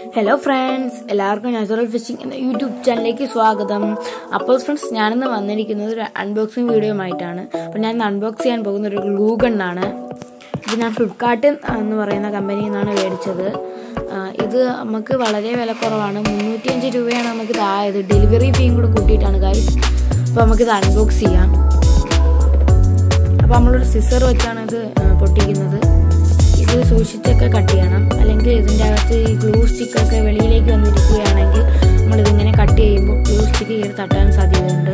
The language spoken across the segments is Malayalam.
ഹലോ ഫ്രണ്ട്സ് എല്ലാവർക്കും നാച്ചുറൽ ഫിഷിംഗ് എന്ന യൂട്യൂബ് ചാനലിലേക്ക് സ്വാഗതം അപ്പോൾ ഫ്രണ്ട്സ് ഞാനിന്ന് വന്നിരിക്കുന്നത് ഒരു അൺബോക്സിംഗ് വീഡിയോയുമായിട്ടാണ് അപ്പോൾ ഞാൻ അൺബോക്സ് ചെയ്യാൻ പോകുന്ന ഒരു ഗ്ലൂ ഗണ്ണാണ് ഇത് ഞാൻ ഫ്ലിപ്കാർട്ട് എന്ന് പറയുന്ന കമ്പനിയിൽ നിന്നാണ് മേടിച്ചത് ആ, ഇത് നമുക്ക് വളരെ വില കുറവാണ് മുന്നൂറ്റിയഞ്ച് രൂപയാണ് നമുക്ക് ഇതായത് ഡെലിവറി ഫീയും കൂടെ കൂട്ടിയിട്ടാണ് ഗൈസ് അപ്പോൾ നമുക്കിത് അൺബോക്സ് ചെയ്യാം അപ്പോൾ നമ്മളൊരു സിസർ വെച്ചാണ് ഇത് ആ, പൊട്ടിക്കുന്നത് ഇത് സൂക്ഷിച്ചൊക്കെ കട്ട് ചെയ്യണം അല്ലെങ്കിൽ ഇതിൻ്റെ അകത്ത് ഈ ഗ്ലൂ സ്റ്റിക്കൊക്കെ വെളിയിലേക്ക് വന്നിരിക്കുകയാണെങ്കിൽ നമ്മളിതിങ്ങനെ കട്ട് ചെയ്യുമ്പോൾ ഗ്ലൂ സ്റ്റിക്ക് കയറി തട്ടാൻ സാധ്യതയുണ്ട്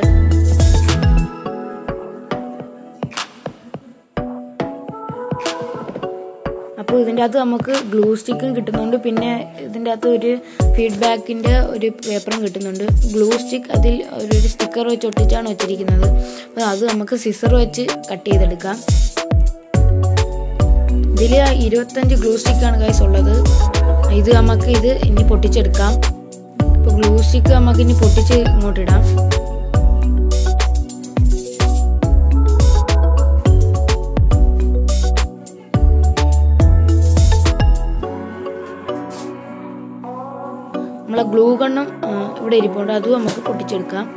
അപ്പോൾ ഇതിൻ്റെ അകത്ത് നമുക്ക് ഗ്ലൂ സ്റ്റിക്കും കിട്ടുന്നുണ്ട് പിന്നെ ഇതിൻ്റെ അകത്ത് ഒരു ഫീഡ്ബാക്കിൻ്റെ ഒരു പേപ്പറും കിട്ടുന്നുണ്ട് ഗ്ലൂ സ്റ്റിക്ക് അതിൽ ഒരു സ്റ്റിക്കർ വെച്ച് ഒട്ടിച്ചാണ് വെച്ചിരിക്കുന്നത് അപ്പോൾ അത് നമുക്ക് സിസർ വെച്ച് കട്ട് ചെയ്തെടുക്കാം ഇതിൽ ഇരുപത്തഞ്ച് ഗ്ലൂ സ്റ്റിക്കാണ് ഗൈസ് ഉള്ളത് ഇത് നമുക്ക് ഇത് ഇനി പൊട്ടിച്ചെടുക്കാം ഇപ്പോൾ ഗ്ലൂ സ്റ്റിക്ക് നമുക്ക് ഇനി പൊട്ടിച്ച് ഇങ്ങോട്ടിടാം നമ്മളെ ഗ്ലൂ ഗണ്ണും ആ, ഇവിടെ ഇരിപ്പുണ്ട് അതും നമുക്ക് പൊട്ടിച്ചെടുക്കാം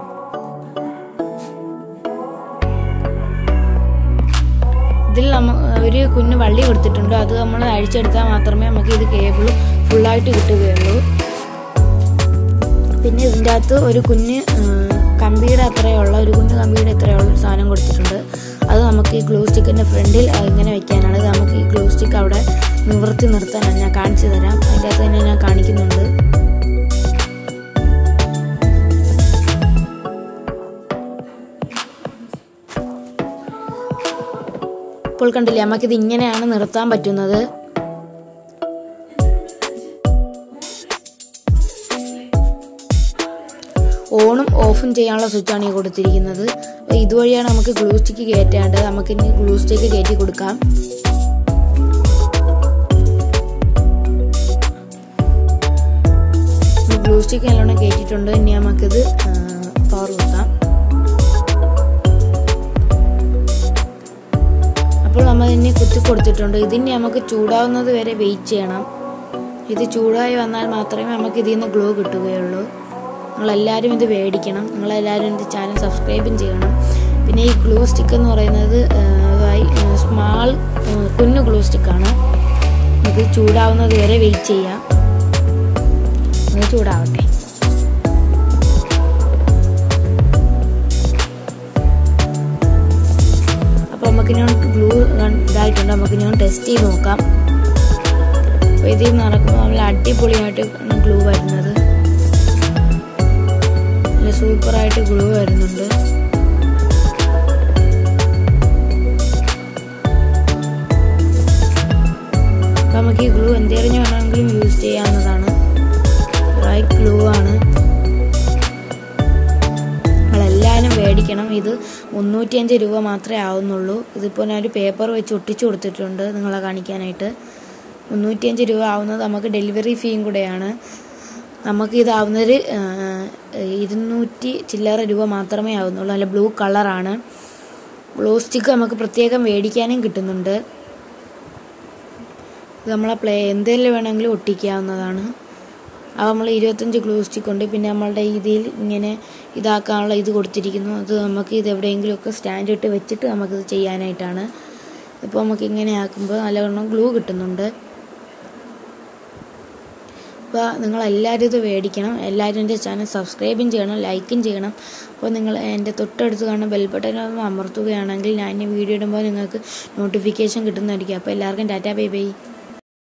ഇതിൽ നമ്മ ഒരു കുഞ്ഞു വള്ളി കൊടുത്തിട്ടുണ്ട് അത് നമ്മൾ അഴിച്ചെടുത്താൽ മാത്രമേ നമുക്ക് ഇത് കേബിൾ ഫുള്ളായിട്ട് കിട്ടുകയുള്ളൂ പിന്നെ ഇതിൻ്റെ അകത്ത് ഒരു കുഞ്ഞ് ആ, കമ്പിയുടെ അത്രയുള്ള ഒരു കുഞ്ഞ് കമ്പിയുടെ ഇത്രയുള്ള ഒരു സാധനം കൊടുത്തിട്ടുണ്ട് അത് നമുക്ക് ഈ ഗ്ലൂ സ്റ്റിക്കിൻ്റെ ഫ്രണ്ടിൽ ഇങ്ങനെ വെക്കാനാണ് ഇത് നമുക്ക് ഈ ഗ്ലൂ സ്റ്റിക്ക് അവിടെ നിവർത്തി നിർത്താനാണ് ഞാൻ കാണിച്ചു തരാം അതിൻ്റെ അകത്ത് തന്നെ ഞാൻ കാണിക്കുന്നുണ്ട് ഇപ്പോൾ കണ്ടില്ലേ നമുക്കിത് ഇങ്ങനെയാണ് നിർത്താൻ പറ്റുന്നത് ഓണും ഓഫും ചെയ്യാനുള്ള സ്വിച്ചാണ് ഈ കൊടുത്തിരിക്കുന്നത് അപ്പോൾ ഇതുവഴിയാണ് നമുക്ക് ഗ്ലൂ സ്റ്റിക്ക് കയറ്റേണ്ടത് നമുക്ക് ഇനി ഗ്ലൂ സ്റ്റിക്ക് കയറ്റി കൊടുക്കാം ഗ്ലൂ സ്റ്റിക്ക് നല്ലോണം കയറ്റിയിട്ടുണ്ട് ഇനി നമുക്കിത് പവർ കൊടുക്കാം അപ്പോൾ നമ്മൾ ഇതിനെ കുത്തി കൊടുത്തിട്ടുണ്ട് ഇതിന് നമുക്ക് ചൂടാവുന്നത് വരെ വെയിറ്റ് ചെയ്യണം ഇത് ചൂടായി വന്നാൽ മാത്രമേ നമുക്ക് ഇതിൽ നിന്ന് ഗ്ലോ കിട്ടുകയുള്ളൂ നിങ്ങളെല്ലാവരും ഇത് മേടിക്കണം നിങ്ങളെല്ലാവരും എൻ്റെ ചാനൽ സബ്സ്ക്രൈബും ചെയ്യണം പിന്നെ ഈ ഗ്ലൂ സ്റ്റിക്ക് എന്ന് പറയുന്നത് സ്മാൾ കുഞ്ഞു ഗ്ലൂ സ്റ്റിക്കാണ് ഇത് ചൂടാവുന്നത് വരെ വെയിറ്റ് ചെയ്യാം ഇത് ചൂടാവട്ടെ അപ്പോൾ നമുക്ക് ഞാൻ ഗ്ലൂ ഇതായിട്ടുണ്ട് നമുക്ക് ഞാൻ ടെസ്റ്റ് ചെയ്ത് നോക്കാം അപ്പോൾ ഇതിൽ നടക്കുമ്പോൾ നല്ല അടിപൊളിയായിട്ട് ഗ്ലൂ വരുന്നത് നല്ല സൂപ്പറായിട്ട് ഗ്ലൂ വരുന്നുണ്ട് അപ്പോൾ നമുക്ക് ഈ ഗ്ലൂ എന്തെങ്കിലും വേണമെങ്കിലും യൂസ് ചെയ്യാവുന്നതാണ് റൈറ്റ് ഗ്ലൂ ആണ് നിങ്ങളെല്ലാവരും മേടിക്കണം ഇത് മുന്നൂറ്റിയഞ്ച് രൂപ മാത്രമേ ആവുന്നുള്ളൂ ഇതിപ്പോൾ ഞാനൊരു പേപ്പർ വെച്ച് ഒട്ടിച്ചു കൊടുത്തിട്ടുണ്ട് നിങ്ങളെ കാണിക്കാനായിട്ട് മുന്നൂറ്റിയഞ്ച് രൂപ ആവുന്നത് നമുക്ക് ഡെലിവറി ഫീയും കൂടെയാണ് നമുക്ക് ഇതാവുന്നത് ഇരുന്നൂറ്റി ചില്ലറ രൂപ മാത്രമേ ആവുന്നുള്ളൂ നല്ല ബ്ലൂ കളറാണ് ഗ്ലൂ സ്റ്റിക്ക് നമുക്ക് പ്രത്യേകം മേടിക്കാനും കിട്ടുന്നുണ്ട് ഇത് നമ്മളെ പ്ലേ എന്തെങ്കിലും വേണമെങ്കിലും ഒട്ടിക്കാവുന്നതാണ് അത് നമ്മൾ ഇരുപത്തഞ്ച് ഗ്ലൂ സ്റ്റിക്ക് ഉണ്ട് പിന്നെ നമ്മളുടെ ഇതിൽ ഇങ്ങനെ ഇതാക്കാനുള്ള ഇത് കൊടുത്തിരിക്കുന്നു അത് നമുക്ക് ഇത് എവിടെയെങ്കിലുമൊക്കെ സ്റ്റാൻഡ് ഇട്ട് വെച്ചിട്ട് നമുക്കിത് ചെയ്യാനായിട്ടാണ് ഇപ്പോൾ നമുക്ക് ഇങ്ങനെ ആക്കുമ്പോൾ നല്ലവണ്ണം ഗ്ലൂ കിട്ടുന്നുണ്ട് അപ്പോൾ നിങ്ങളെല്ലാവരും ഇത് മേടിക്കണം എല്ലാവരും എൻ്റെ ചാനൽ സബ്സ്ക്രൈബും ചെയ്യണം ലൈക്കും ചെയ്യണം അപ്പോൾ നിങ്ങൾ എൻ്റെ തൊട്ടടുത്ത് കാണുന്ന ബെൽ ബട്ടൺ ഒന്ന് അമർത്തുകയാണെങ്കിൽ ഞാൻ ഈ വീഡിയോ ഇടുമ്പോൾ നിങ്ങൾക്ക് നോട്ടിഫിക്കേഷൻ കിട്ടുന്നതായിരിക്കും അപ്പോൾ എല്ലാവർക്കും ടാറ്റാ ബൈ ബൈ